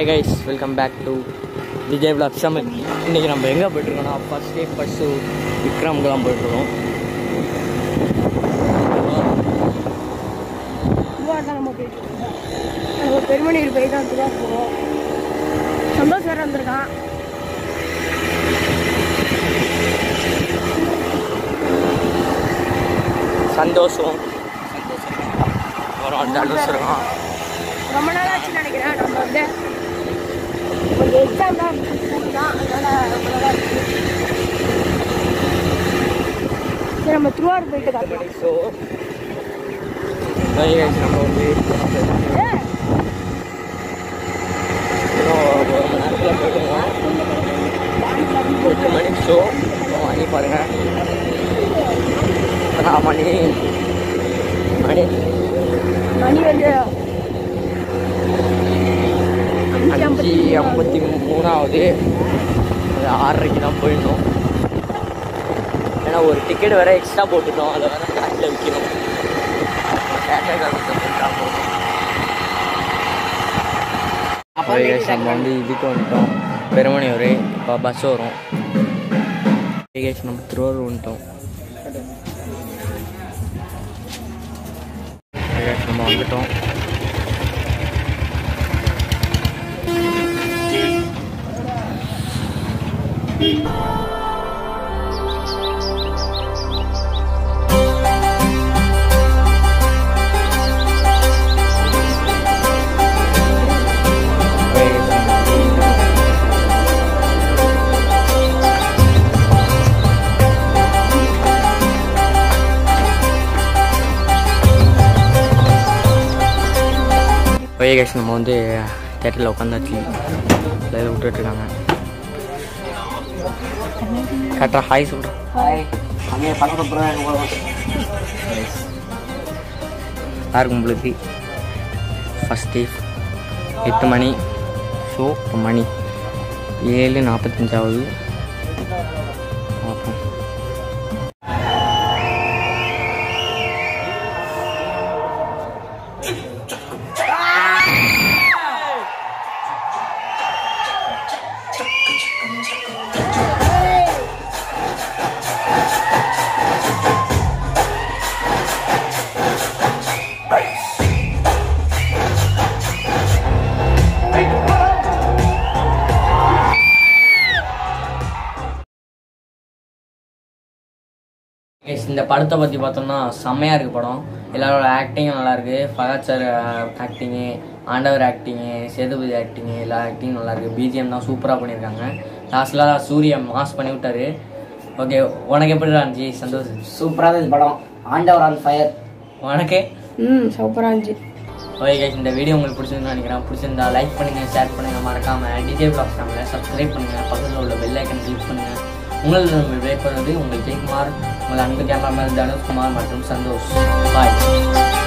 hi guys welcome back to Vijay vlog சம இன்றைக்கி நம்ம எங்கே போயிட்டுருக்கோம்னா ஃபர்ஸ்ட் டே ஃபஸ்ட்டு விக்ரம்க்கு தான் போயிட்டுருக்கோம் திருவாரூர் தான் நம்ம போயிட்டு இருக்கோம் நம்ம பெருமணியில் போய் தான் திருவா போகிறோம் சந்தோஷ் வேறு வந்திருக்கான் சந்தோஷம் அப்புறம் தனுஷ் இருக்கான் ரொம்ப நாள் ஆச்சுன்னு நினைக்கிறேன் நம்ம வந்து கொஞ்சம் எக்ஸாம் தான் தான் அதனால ரொம்ப நாள் ஆச்சு சரி நம்ம திருவாரூர் போயிட்டு காட்டலாம் ஸோ நம்ம வந்து ஏ, இன்னும் ஒரு மணி நேரத்தில் போயிட்டுருக்கோம் எட்டு மணிக்கு ஷோ மணி பாருங்கள் நான் மணி மணி மணி வந்து அஞ்சு ஐம்பத்தி மூணாவது அது ஆறரைக்கு தான் போயிடணும் ஏன்னா ஒரு டிக்கெட் வேற எக்ஸ்ட்ரா போட்டுட்டோம் அதை வேற காட்டில் விற்கணும் நம்ம வந்து இதுக்கு வந்துட்டோம் பெருமணி ஒரு இப்போ பஸ் வரும் கேஷ் நம்ம திருவாரூர் வந்துட்டோம் கேஷ் நம்ம வந்துட்டோம் ஓகே கேஷ் நம்ம வந்து தேட்டரில் உட்காந்தாச்சு லைவ் விட்டுட்ருக்காங்க கரெக்டாக ஹாய் சொல்கிறேன் ஹாய் அங்கே பக்கத்து போகிறேன் யாருக்கு உங்களுக்கு ஃபஸ்ட் டே எட்டு மணி ஷோ இப்போ மணி ஏழு நாற்பத்தஞ்சாவது பார்ப்போம் Guys, இந்த படத்தை பற்றி பார்த்தோம்னா செம்மையாக இருக்குது படம் எல்லாரோட ஆக்டிங்கும் நல்லா இருக்கு ஃபகத் சார் ஆக்டிங்கு ஆண்டவர் ஆக்டிங்கு சேதுபதி ஆக்டிங்கு எல்லா ஆக்டிங்கும் நல்லா இருக்கு பிஜிஎம் தான் சூப்பராக பண்ணியிருக்காங்க லாஸ்ட்லாம் சூர்யா மாஸ் பண்ணி விட்டாரு ஓகே உனக்கு எப்படி இருந்துச்சு சந்தோஷ் சூப்பராக இருந்துச்சு படம் ஆண்டவர் ஆன் ஃபயர் உனக்கு ம் சூப்பராக இருந்துச்சு ஓகே guys, இந்த வீடியோ உங்களுக்கு பிடிச்சிருந்தா நினைக்கிறேன் பிடிச்சிருந்தா லைக் பண்ணுங்க ஷேர் பண்ணுங்க மறக்காம டிஜே பிளாக் சேனலை சப்ஸ்கிரைப் பண்ணுங்க பக்கத்தில் உள்ள பெல் ஐக்கன் கிளிக் பண்ணுங்க உங்களது விடைபெறுவது உங்கள் ஜெயக்குமார் உங்கள் அன்பு கேமராமேன் தனுஷ்குமார் மற்றும் சந்தோஷ் பாய்